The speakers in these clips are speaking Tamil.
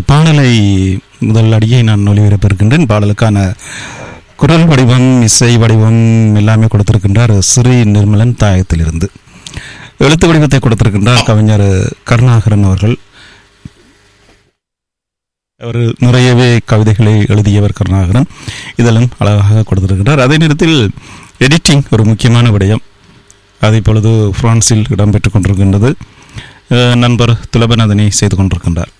பாடலை முதல் அடியை நான் ஒளிபரப்ப இருக்கின்றேன் பாடலுக்கான குரல் வடிவம் இசை வடிவம் எல்லாமே கொடுத்திருக்கின்றார் ஸ்ரீ நிர்மலன் தாயத்திலிருந்து எழுத்து வடிவத்தை கொடுத்திருக்கின்றார் கவிஞர் கருணாகரன் அவர்கள் அவர் நிறையவே கவிதைகளை எழுதியவர் கருணாகரன் இதெல்லாம் அழகாக கொடுத்திருக்கிறார் அதே நேரத்தில் எடிட்டிங் ஒரு முக்கியமான விடயம் அது இப்பொழுது பிரான்சில் இடம்பெற்றுக் கொண்டிருக்கின்றது அஹ் நண்பர் துலபன் அதனை செய்து கொண்டிருக்கின்றார்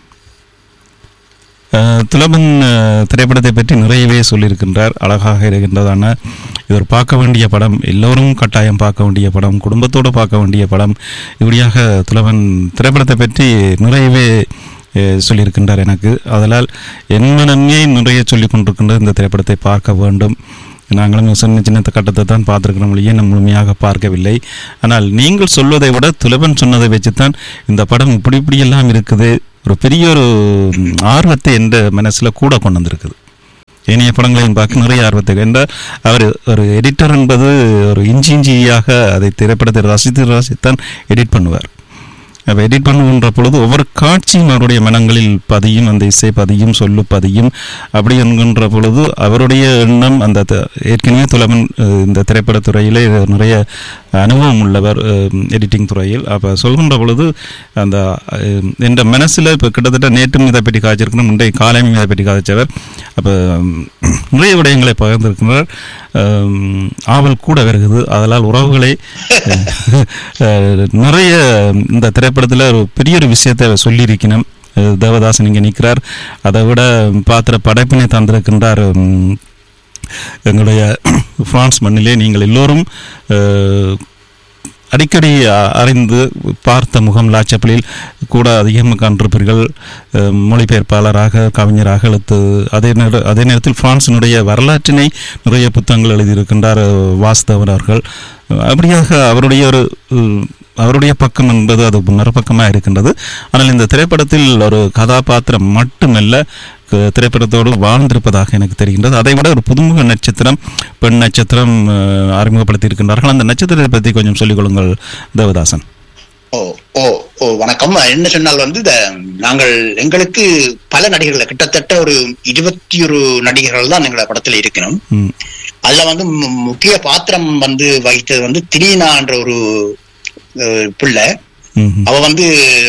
அஹ் துலபன் அஹ், திரைப்படத்தை பற்றி நிறையவே சொல்லியிருக்கின்றார் அழகாக இருக்கின்றதான இது ஒரு பார்க்க வேண்டிய படம் எல்லோரும் கட்டாயம் பார்க்க வேண்டிய படம் குடும்பத்தோடு பார்க்க வேண்டிய படம் இப்படியாக துலபன் திரைப்படத்தை பற்றி நிறையவே அஹ், சொல்லியிருக்கின்றார் எனக்கு அதனால் என் மனமே நிறைய சொல்லிக் கொண்டிருக்கின்ற இந்த திரைப்படத்தை பார்க்க வேண்டும் நாங்களும் சின்ன சின்ன கட்டத்தை தான் பார்த்துருக்கிறோம் ஒழிய நம்ம முழுமையாக பார்க்கவில்லை ஆனால் நீங்கள் சொல்வதை விட துலபன் சொன்னதை வச்சுத்தான் இந்த படம் இப்படி இப்படியெல்லாம் இருக்குது ஒரு பெரிய ஒரு ம், ஆர்வத்தை எந்த மனசில் கூட கொண்டு வந்திருக்குது ஏனைய படங்களையும் பார்க்க நிறைய ஆர்வத்தை என்றால் அவர் ஒரு எடிட்டர் என்பது ஒரு இஞ்சி இஞ்சியாக அதை திரைப்படத்தை ரசித்து ரசித்தான் எடிட் பண்ணுவார் அப்போ எடிட் பண்ணுகின்ற பொழுது ஒவ்வொரு காட்சியும் அவருடைய மனங்களில் பதியும் அந்த இசை பதியும் சொல்லு பதியும் அப்படி என்கின்ற பொழுது அவருடைய எண்ணம் அந்த த- ஏற்கனவே துலமன் அஹ், இந்த திரைப்படத் துறையிலே நிறைய அனுபவம் உள்ளவர் எடிட்டிங் துறையில் அப்போ சொல்கின்ற பொழுது அந்த அஹ், என்ற மனசில் இப்போ கிட்டத்தட்ட நேற்றும் இதை பற்றி காய்ச்சிருக்கணும் இன்றைய காலையும் இதை பற்றி காய்ச்சவர் அப்போ நிறைய விடயங்களை பகிர்ந்திருக்கிறார் அஹ், ஆவல் கூட வருகிறது அதனால் உறவுகளை அஹ், நிறைய இந்த திரைப்படத்தில் ஒரு பெரிய ஒரு விஷயத்தை சொல்லியிருக்கணும் அஹ், தேவதாசன் இங்கே நிற்கிறார் அதை விட பாத்திர படைப்பினை தந்திருக்கின்றார் உம், எங்களுடைய பிரான்ஸ் மண்ணிலே நீங்கள் எல்லோரும் அஹ், அடிக்கடி அ- அறிந்து பார்த்த முகம் லாச்சப்பலில் கூட அதிகம் கண்டிருப்பீர்கள் அஹ், மொழிபெயர்ப்பாளராக கவிஞராக எழுத்து அதே நேர அதே நேரத்தில் பிரான்சினுடைய வரலாற்றினை நிறைய புத்தகங்கள் எழுதியிருக்கின்றார் அஹ், வாசுதேவன் அவர்கள் அஹ், அப்படியாக அவருடைய ஒரு அஹ், அவருடைய பக்கம் என்பது அது மறுபக்கமாக இருக்கின்றது ஆனால் இந்த திரைப்படத்தில் ஒரு கதாபாத்திரம் மட்டுமல்ல க- திரைப்படத்தோடு வாழ்ந்திருப்பதாக எனக்கு தெரிகின்றது அதை விட ஒரு புதுமுக நட்சத்திரம் பெண் நட்சத்திரம் அஹ், அறிமுகப்படுத்தி இருக்கின்றார்கள் அந்த நட்சத்திரத்தை பற்றி கொஞ்சம் சொல்லிக் கொள்ளுங்கள் தேவதாசன் ஓ ஓ ஓ வணக்கம் என்ன சொன்னால் வந்து இந்த நாங்கள் எங்களுக்கு பல நடிகர்கள் கிட்டத்தட்ட ஒரு இருபத்தி ஒரு நடிகர்கள் தான் எங்களோட படத்துல இருக்கணும் ம் அதுல வந்து மு- முக்கிய பாத்திரம் வந்து வகித்தது வந்து திலீனா என்ற ஒரு அஹ், பிள்ளை ம் அவ வந்து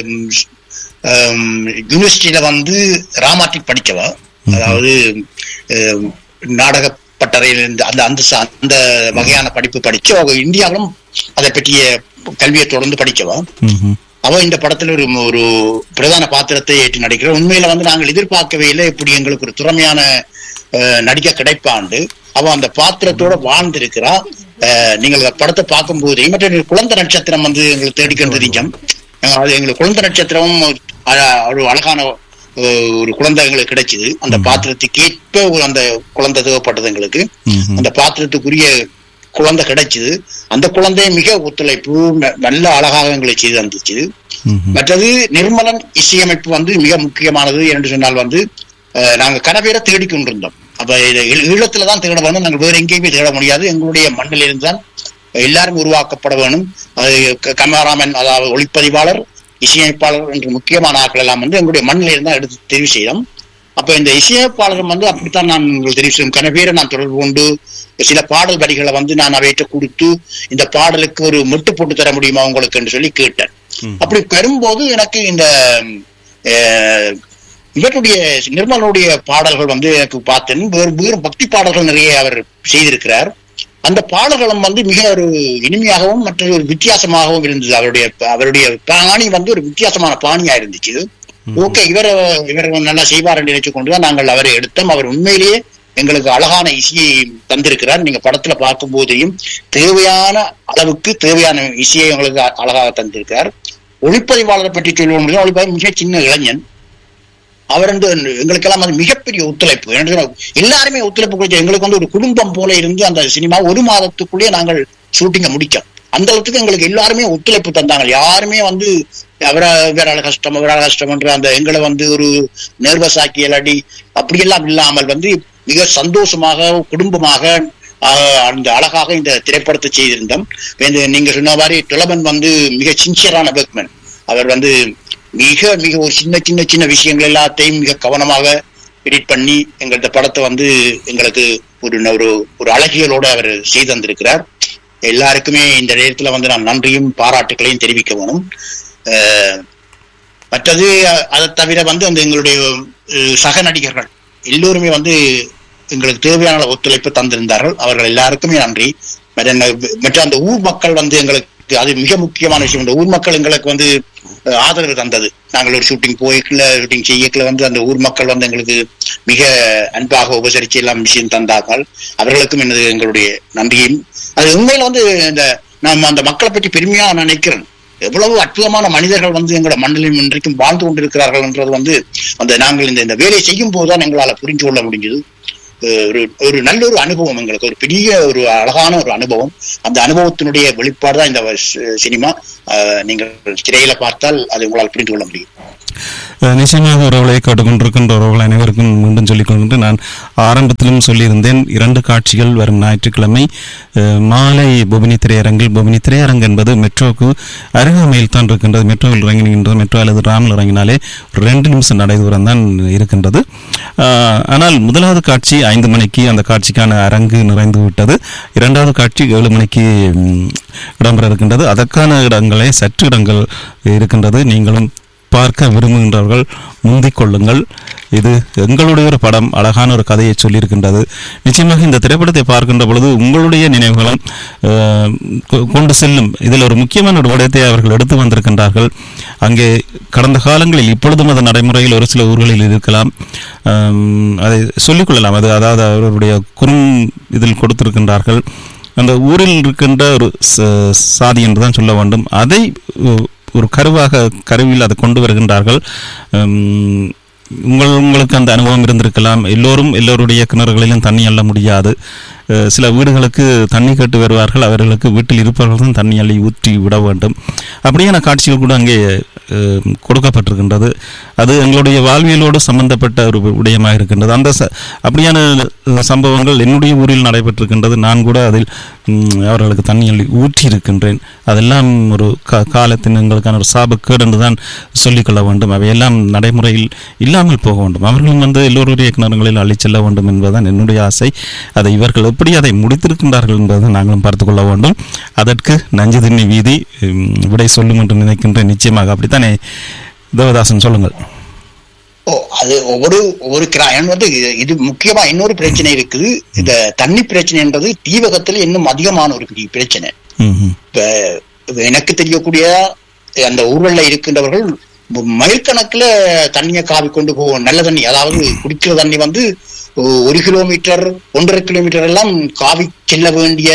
யூனிவர்சிட்டியில வந்து ராமாட்டிக் படிச்சவ அதாவது அஹ், நாடக பட்டறையில் இருந்து அந்த அந்த ச- அந்த வகையான படிப்பு படிச்சு அவ இந்தியாவிலும் அதை பற்றிய கல்வியை தொடர்ந்து படிச்சவா ம் அவ இந்த படத்துல ஒரு ஒரு பிரதான பாத்திரத்தை ஏற்று நடிக்கிறார் உண்மையில வந்து நாங்கள் எதிர்பார்க்கவே இல்லை இப்படி எங்களுக்கு ஒரு திறமையான அஹ், நடிக்க கிடைப்பாண்டு அவ அந்த பாத்திரத்தோட வாழ்ந்திருக்கிறா அஹ், நீங்கள் அந்த படத்தை பார்க்கும்போது மற்ற குழந்தை நட்சத்திரம் வந்து எங்களுக்கு தேடிக்கொண்டு தெரிஞ்சோம் அஹ், அது எங்களுக்கு குழந்தை நட்சத்திரம் அஹ், ஒரு அழகான அஹ், ஒரு குழந்தை எங்களுக்கு கிடைச்சது அந்த பாத்திரத்துக்கு ஏற்ப ஒரு அந்த குழந்தை தேவைப்பட்டது எங்களுக்கு ம் அந்த பாத்திரத்துக்குரிய குழந்தை கிடைச்சது அந்த குழந்தை மிக ஒத்துழைப்பு ந- நல்ல அழகாக எங்களை செய்து தந்துச்சு ம் மற்றது நிர்மலன் இசையமைப்பு வந்து மிக முக்கியமானது என்று சொன்னால் வந்து அஹ், நாங்க கனவேரை தேடிக் கொண்டிருந்தோம் அப்ப இது ஈ- ஈழத்துல தான் தேட வேணும் நாங்கள் வேற எங்கேயுமே தேட முடியாது எங்களுடைய மண்ணில் இருந்து தான் எல்லாரும் உருவாக்கப்பட வேணும் அது க- கமராமன் அதாவது ஒளிப்பதிவாளர் இசையமைப்பாளர் என்று முக்கியமான ஆட்கள் எல்லாம் வந்து எங்களுடைய மண்ணில் இருந்தா எடுத்து தெரிவு செய்தோம் அப்ப இந்த இசையமைப்பாளர் வந்து அப்படித்தான் நான் உங்களுக்கு தெரிவு செய்யும் கனவேரை நான் தொடர்பு கொண்டு சில பாடல் வரிகளை வந்து நான் அவையிட்ட கொடுத்து இந்த பாடலுக்கு ஒரு மெட்டு போட்டு தர முடியுமா உங்களுக்கு என்று சொல்லி கேட்டேன் ம். அப்படி பெறும்போது எனக்கு இந்த அஹ், இவருடைய நிர்மலனுடைய பாடல்கள் வந்து எனக்கு பார்த்தேன் வேறு வேறு பக்தி பாடல்கள் நிறைய அவர் செய்திருக்கிறார் அந்த பாடல்களும் வந்து மிக ஒரு இனிமையாகவும் மற்ற ஒரு வித்தியாசமாகவும் இருந்தது அவருடைய அவருடைய பாணி வந்து ஒரு வித்தியாசமான பாணியா இருந்துச்சு ஓகே இவர் இவர் நல்லா செய்வார் என்று நினைச்சு கொண்டுதான் நாங்கள் அவரை எடுத்தோம் அவர் உண்மையிலேயே எங்களுக்கு அழகான இசையை தந்திருக்கிறார் நீங்க படத்துல பார்க்கும் போதையும் தேவையான அளவுக்கு தேவையான இசையை எங்களுக்கு அ- அழகாக தந்திருக்கிறார் ஒளிப்பதிவாளரை பற்றி சொல்லுவோம் முடியும் ஒளிப்பதிவு மிக சின்ன இளைஞன் அவர் வந்து எங்களுக்கெல்லாம் அது மிகப்பெரிய ஒத்துழைப்பு என்ன சொன்னா, எல்லாருமே ஒத்துழைப்பு கொடுத்து எங்களுக்கு வந்து ஒரு குடும்பம் போல இருந்து அந்த சினிமா ஒரு மாதத்துக்குள்ளேயே நாங்கள் ஷூட்டிங்கை முடிச்சோம் அந்த அளவுக்கு எங்களுக்கு எல்லாருமே ஒத்துழைப்பு தந்தாங்க யாருமே வந்து அவர வேறால கஷ்டம் அவரால் கஷ்டம் என்ற அந்த எங்களை வந்து ஒரு நர்வஸ் ஆக்கி இல்லாட்டி அப்படியெல்லாம் இல்லாமல் வந்து மிக சந்தோஷமாக குடும்பமாக ஆஹ், அந்த அழகாக இந்த திரைப்படத்தை செய்திருந்தோம் இப்ப இந்த நீங்க சொன்ன மாதிரி துலபன் வந்து மிக சின்சியரான ஒர்க்மேன் அவர் வந்து மிக மிக ஒரு சின்ன சின்ன சின்ன விஷயங்கள் எல்லாத்தையும் மிக கவனமாக எடிட் பண்ணி எங்கள்ட்ட படத்தை வந்து எங்களுக்கு ஒரு ஒரு ஒரு அழகியலோட அவர் செய்து தந்திருக்கிறார் எல்லாருக்குமே இந்த நேரத்துல வந்து நான் நன்றியும் பாராட்டுகளையும் தெரிவிக்க வேணும் அஹ், மற்றது அ- அதை தவிர வந்து அந்த எங்களுடைய அஹ், சக நடிகர்கள் எல்லோருமே வந்து எங்களுக்கு தேவையான ஒத்துழைப்பு தந்திருந்தார்கள் அவர்கள் எல்லாருக்குமே நன்றி மற்ற என்ன- மற்ற அந்த ஊர் மக்கள் வந்து எங்களுக்கு அது மிக முக்கியமான விஷயம் இந்த ஊர் மக்கள் எங்களுக்கு வந்து அஹ், ஆதரவு தந்தது நாங்கள் ஒரு ஷூட்டிங் போய்க்கல ஷூட்டிங் செய்யக்கல வந்து அந்த ஊர் மக்கள் வந்து எங்களுக்கு மிக அன்பாக உபசரித்து எல்லாம் விஷயம் தந்தார்கள் அவர்களுக்கும் எனது எங்களுடைய நன்றியும் அது உண்மையில வந்து இந்த நம்ம அந்த மக்களை பற்றி பெருமையா நான் நினைக்கிறேன் எவ்வளவு அற்புதமான மனிதர்கள் வந்து எங்களோட மண்ணிலும் இன்றைக்கும் வாழ்ந்து கொண்டிருக்கிறார்கள் என்றது வந்து அந்த நாங்கள் இந்த இந்த வேலையை செய்யும் போதுதான் எங்களால புரிந்து கொள்ள முடிஞ்சது அஹ் ஒரு ஒரு நல்ல ஒரு அனுபவம் எங்களுக்கு ஒரு பெரிய ஒரு அழகான ஒரு அனுபவம் அந்த அனுபவத்தினுடைய வெளிப்பாடு தான் இந்த சி- சினிமா அஹ் நீங்கள் திரையில பார்த்தால் அது உங்களால் புரிந்து கொள்ள முடியும் அஹ் நிச்சயமாக உறவுகளை கேட்டுக்கொண்டிருக்கின்ற உறவுகள் அனைவருக்கும் மீண்டும் சொல்லிக் கொண்டு நான் ஆரம்பத்திலும் சொல்லியிருந்தேன் இரண்டு காட்சிகள் வரும் ஞாயிற்றுக்கிழமை அஹ், மாலை பொபினி திரையரங்கில் பொபினி திரையரங்கு என்பது மெட்ரோக்கு அருகாமையில் தான் இருக்கின்றது மெட்ரோவில் இறங்குகின்றது மெட்ரோ அல்லது ராமில் இறங்கினாலே ஒரு ரெண்டு நிமிஷம் நடைதூரம் தான் இருக்கின்றது அஹ், ஆனால் முதலாவது காட்சி ஐந்து மணிக்கு அந்த காட்சிக்கான அரங்கு நிறைந்து விட்டது இரண்டாவது காட்சி ஏழு மணிக்கு ம், இடம்பெற இருக்கின்றது அதற்கான இடங்களே சற்று இடங்கள் இருக்கின்றது நீங்களும் பார்க்க விரும்புகின்றவர்கள் முந்திக் கொள்ளுங்கள் இது எங்களுடைய ஒரு படம் அழகான ஒரு கதையை சொல்லியிருக்கின்றது நிச்சயமாக இந்த திரைப்படத்தை பார்க்கின்ற பொழுது உங்களுடைய நினைவுகளும் அஹ், கொ- கொண்டு செல்லும் இதில் ஒரு முக்கியமான ஒரு விடயத்தை அவர்கள் எடுத்து வந்திருக்கின்றார்கள் அங்கே கடந்த காலங்களில் இப்பொழுதும் அது நடைமுறையில் ஒரு சில ஊர்களில் இருக்கலாம் அம், அதை சொல்லிக்கொள்ளலாம் அது அதாவது அவருடைய குறும் இதில் கொடுத்திருக்கின்றார்கள் அந்த ஊரில் இருக்கின்ற ஒரு ச- சாதி என்று தான் சொல்ல வேண்டும் அதை உ- ஒரு கருவாக கருவில் அதை கொண்டு வருகின்றார்கள் உம், உங்கள் உங்களுக்கு அந்த அனுபவம் இருந்திருக்கலாம் எல்லோரும் எல்லோருடைய கிணறுகளிலும் தண்ணி அள்ள முடியாது அஹ், சில வீடுகளுக்கு தண்ணி கேட்டு வருவார்கள் அவர்களுக்கு வீட்டில் இருப்பவர்கள் தான் தண்ணி அள்ளி ஊற்றி விட வேண்டும் அப்படியான காட்சிகள் கூட அங்கே அஹ், கொடுக்கப்பட்டிருக்கின்றது அது எங்களுடைய வாழ்வியலோடு சம்பந்தப்பட்ட ஒரு விடயமாக இருக்கின்றது அந்த ச- அப்படியான அஹ், சம்பவங்கள் என்னுடைய ஊரில் நடைபெற்றிருக்கின்றது நான் கூட அதில் ம், அவர்களுக்கு தண்ணி அள்ளி ஊற்றி இருக்கின்றேன் அதெல்லாம் ஒரு கா- காலத்தின் எங்களுக்கான ஒரு சாபக்கேடு என்று தான் சொல்லிக்கொள்ள வேண்டும் அவையெல்லாம் நடைமுறையில் இல்லாமல் போக வேண்டும் அவர்களும் வந்து எல்லோருடைய கிணறுகளில் அள்ளிச் செல்ல வேண்டும் என்பதுதான் என்னுடைய ஆசை அதை இவர்கள் எப்படி அதை முடித்திருக்கின்றார்கள் என்பதை நாங்களும் பார்த்துக் கொள்ள வேண்டும் அதற்கு நஞ்சு திண்ணி வீதி ம், விடை சொல்லும் என்று நினைக்கின்றேன் நிச்சயமாக அப்படித்தானே தேவதாசன் சொல்லுங்கள் ஓ அது ஒவ்வொரு ஒவ்வொரு கிராயம் வந்து இது- இது முக்கியமா இன்னொரு பிரச்சனை இருக்குது இந்த தண்ணி பிரச்சனை என்பது தீவகத்துல இன்னும் அதிகமான ஒரு பெரிய பிரச்சனை ம், ம். இப்ப இப்ப எனக்கு தெரியக்கூடிய அந்த ஊர்வல்ல இருக்கின்றவர்கள் ம- மைல்கணக்குல தண்ணியை காவி கொண்டு போவோம் நல்ல தண்ணி அதாவது குடிக்கிற தண்ணி வந்து ஒ- ஒரு கிலோமீட்டர் ஒன்றரை கிலோமீட்டர் எல்லாம் காவி செல்ல வேண்டிய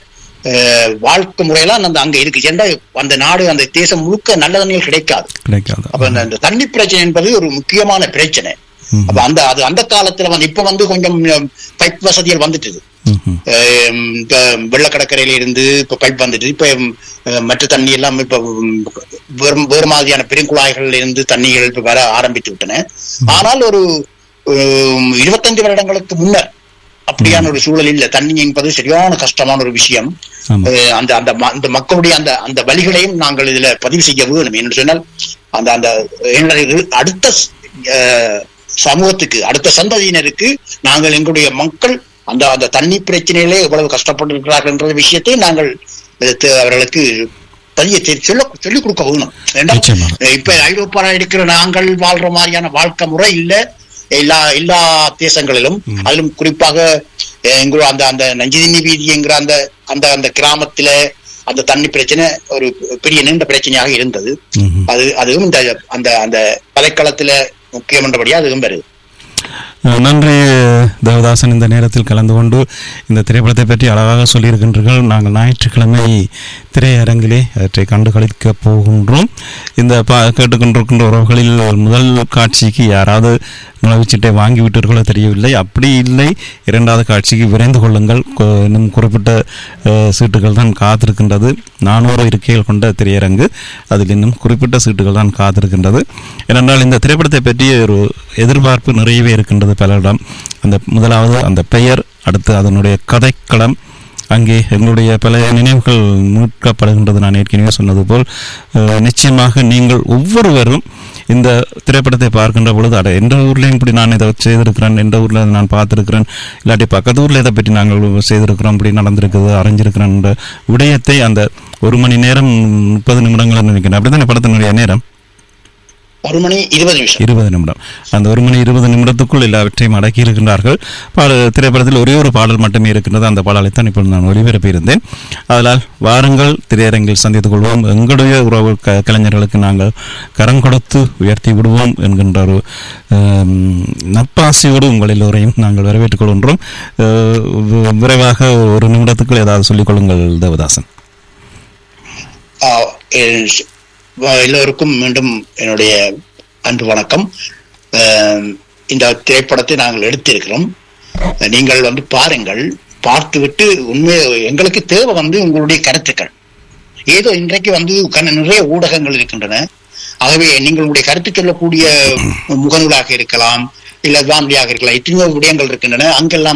அஹ், வாழ்க்கை முறையெல்லாம் அந்த அங்க இருக்கு ஏன்னா அந்த நாடு அந்த தேசம் முழுக்க நல்ல தண்ணிகள் கிடைக்காது கிடைக்காது அப்ப இந்த- இந்த தண்ணி பிரச்சனை என்பது ஒரு முக்கியமான பிரச்சனை ம், அப்ப அந்த அது அந்த காலத்துல வந்து இப்ப வந்து கொஞ்சம் பைப் வசதிகள் வந்துட்டுது ம், ம். அஹ் இப்ப வெள்ளக்கடற்கரையில இருந்து இப்ப பைப் வந்துட்டு இப்ப அஹ், மற்ற தண்ணி எல்லாம் இப்ப உம், வேறு வேறு மாதிரியான பெருங்குழாய்கள்ல இருந்து தண்ணிகள் இப்ப வர ஆரம்பித்து விட்டன ஆனால் ஒரு உம், இருபத்தஞ்சு வருடங்களுக்கு முன்னர் அப்படியான ஒரு சூழல் இல்ல தண்ணி என்பது சரியான கஷ்டமான ஒரு விஷயம் ஆமா அஹ் அந்த அந்த ம- அந்த மக்களுடைய அந்த அந்த வழிகளையும் நாங்கள் இதுல பதிவு செய்ய வேணும் என்று சொன்னால் அந்த அந்த எங்களுடைய அடுத்த ஸ்- அஹ் சமூகத்துக்கு அடுத்த சந்ததியினருக்கு நாங்கள் எங்களுடைய மக்கள் அந்த அந்த தண்ணி பிரச்சனையிலே எவ்வளவு கஷ்டப்பட்டிருக்கிறார்கள் என்ற விஷயத்தை நாங்கள் அஹ், த- அவர்களுக்கு பதிய தெ- சொல்ல சொல்லிக் கொடுக்க வேணும் ஏன்னா, நிச்சயமாக அஹ் இப்ப ஐரோப்பால இருக்கிற நாங்கள் வாழ்ற மாதிரியான வாழ்க்கை முறை இல்ல எல்லா எல்லா தேசங்களிலும் அதிலும் குறிப்பாக அஹ், எங்களோட அந்த அந்த நஞ்சிதினி வீதி என்கிற அந்த அந்த அந்த கிராமத்துல அந்த தண்ணி பிரச்சனை ஒரு பெரிய நீண்ட பிரச்சனையாக இருந்தது ம், ம். அது அதுவும் இந்த அந்த அந்த பதைக்களத்துல முக்கியம் என்றபடியா அதுவும் வருது அஹ் நன்றி தேவதாசன் இந்த நேரத்தில் கலந்து கொண்டு இந்த திரைப்படத்தை பற்றி அழகாக சொல்லியிருக்கின்றீர்கள் நாங்கள் ஞாயிற்றுக்கிழமை திரையரங்கிலே அவற்றை கண்டு கழிக்க போகின்றோம் இந்த பா கேட்டுக்கொண்டிருக்கின்ற உறவுகளில் முதல் காட்சிக்கு யாராவது நுழைவுச்சீட்டை வாங்கிவிட்டீர்களோ தெரியவில்லை அப்படி இல்லை இரண்டாவது காட்சிக்கு விரைந்து கொள்ளுங்கள் கொ- இன்னும் குறிப்பிட்ட அஹ், சீட்டுகள் தான் காத்திருக்கின்றது நானூறு இருக்கைகள் கொண்ட திரையரங்கு அதில் இன்னும் குறிப்பிட்ட சீட்டுகள் தான் காத்திருக்கின்றது ஏனென்றால் இந்த திரைப்படத்தை பற்றிய ஒரு எதிர்பார்ப்பு நிறையவே இருக்கின்றது பலரிடம் அந்த முதலாவது அந்த பெயர் அடுத்து அதனுடைய கதைக்களம் அங்கே எங்களுடைய பல நினைவுகள் மீட்கப்படுகின்றது நான் ஏற்கனவே சொன்னது போல் அஹ், நிச்சயமாக நீங்கள் ஒவ்வொருவரும் இந்த திரைப்படத்தை பார்க்கின்ற பொழுது அட எந்த ஊர்லயும் இப்படி நான் இதை செய்திருக்கிறேன் எந்த ஊர்ல இதை நான் பார்த்திருக்கிறேன் இல்லாட்டி பக்கத்து ஊர்ல இதை பற்றி நாங்கள் செய்திருக்கிறோம் இப்படி நடந்திருக்குது அறிஞ்சிருக்கிறோம் என்ற விடயத்தை அந்த ஒரு மணி நேரம் முப்பது நிமிடங்கள் நினைக்கிறேன் அப்படித்தானே படத்தினுடைய நேரம் ஒரு மணி இருபது நிமிஷம் இருபது நிமிடம் அந்த ஒரு மணி இருபது நிமிடத்துக்குள் எல்லாவற்றையும் அடக்கி இருக்கின்றார்கள் பாட திரைப்படத்தில் ஒரே ஒரு பாடல் மட்டுமே இருக்கின்றது அந்த பாடலைத்தான் இப்பொழுது நான் ஒளிபரப்பியிருந்தேன் அதனால் வாருங்கள் திரையரங்கில் சந்தித்துக் கொள்வோம் எங்களுடைய உறவு க- கலைஞர்களுக்கு நாங்கள் கரம் கொடுத்து உயர்த்தி விடுவோம் என்கின்ற ஒரு ஆம், நட்பாசையோடு உங்கள் எல்லோரையும் நாங்கள் வரவேற்றுக் கொள்கின்றோம் அஹ், வி- விரைவாக ஒரு நிமிடத்துக்குள் ஏதாவது சொல்லிக் கொள்ளுங்கள் தேவதாசன் ஆ, எ- வ- எல்லோருக்கும் மீண்டும் என்னுடைய அன்பு வணக்கம் ஆம், இந்த திரைப்படத்தை நாங்கள் எடுத்திருக்கிறோம் நீங்கள் வந்து பாருங்கள் பார்த்துவிட்டு உண்மை எங்களுக்கு தேவை வந்து உங்களுடைய கருத்துக்கள் ஏதோ இன்றைக்கு வந்து கன- நிறைய ஊடகங்கள் இருக்கின்றன ஆகவே நீங்களுடைய கருத்து சொல்லக்கூடிய முகநூலாக இருக்கலாம் இல்ல வானொலியாக இருக்கலாம் எத்தனையோ விடயங்கள் இருக்கின்றன அங்கெல்லாம்